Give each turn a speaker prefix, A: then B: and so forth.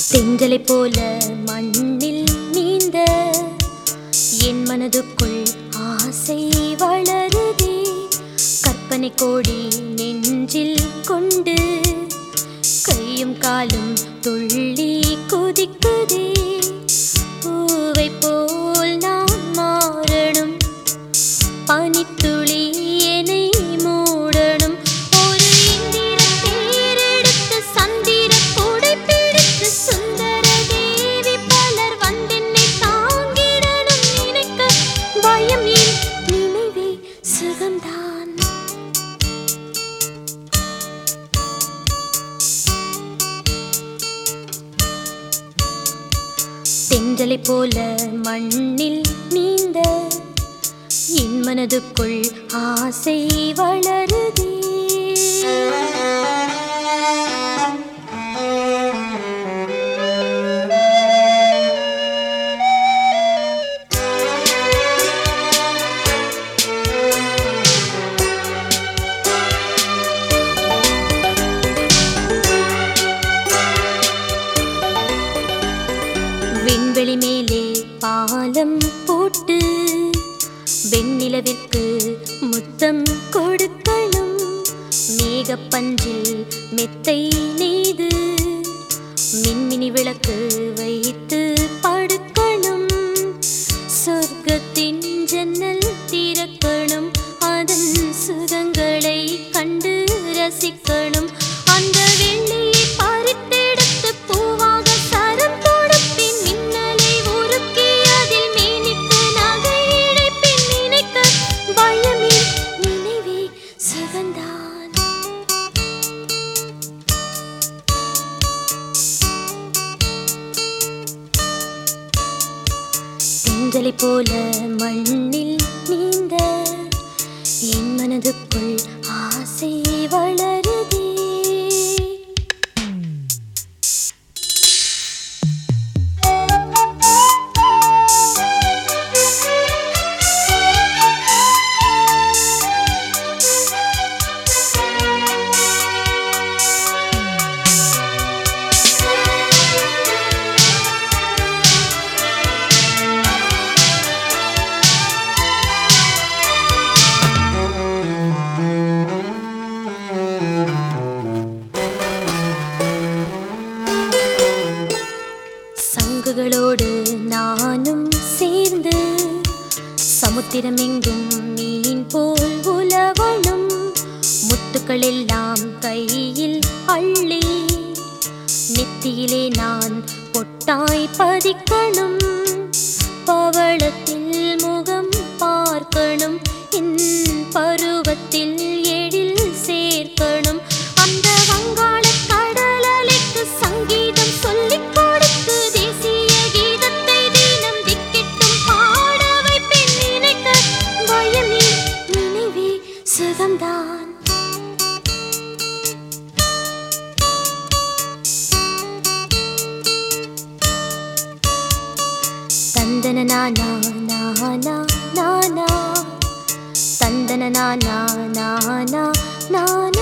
A: தென்றலை போல மண்ணில் நீந்த என் மனதுக்குள் ஆசை வளருதே கற்பனை கோடி நெஞ்சில் கொண்டு கையும் காலும் துள்ளி குதிக்குதே பூவை போல் நான் மாறணும் பனித்துளி என்னை மூடணும் ஒரு இந்திர தேரெடுத்து சந்திர கூடை பிடித்து சுந்தர தேவி பலர் வந்தென்னை தாங்கிடணும் நினைக்க பயம் ஏன் நினைவே சுகம்தான் தென்றலை போல மண்ணில் நீந்த என் மனதுக்குள் ஆசை வளருதே விண்வெளி மேலே பாலம் போட்டு வெண்ணிலவிற்கு முத்தம் கொடுக்கணும் மேகப்பஞ்சில் மெத்தை நெய்து மின்மினி விளக்கு வைத்து படுக்கணும் சொர்க்கத்தின் ஜன்னல் திறக்கணும் அதன் சுகங்களை கண்டு ரசிக்கணும் அந்த வெள்ளியை பறித்தெடுத்து பூவாக சரம் கொடுப்பின் மின்னலை உருக்கி அதில் மேனிக்கு நகை இழைப்பின் நினைக்க பயமே நினைவே சுகந்தான் தென்றலை போல மண்ணில் நீந்த என் மனதுக்குள் ஆசை வளருதே சங்குகளோடு நானும் சேர்ந்து சமுத்திரம் எங்கும் மீன் போல் உலவணும் முத்துக்கள் எல்லாம் கையில் அள்ளி நெத்தியிலே நான் பொட்டாய் பதிக்கணும் பவளத்தில் முகம் பார்க்கணும் என் பருவத்தில் எழில் சேர்க்கணும் அந்த வங்காள கடல் அலைக்கு சங்கீதம் சொல்லிக் கொடுத்து தேசிய கீதத்தை தினம் திக்கிட்டும் பாட வைப்பேன் நினைக்க பயமே நினைவே சுகம்தான் தந்தன நானா நானா நானா தந்தன நானா நானா நானா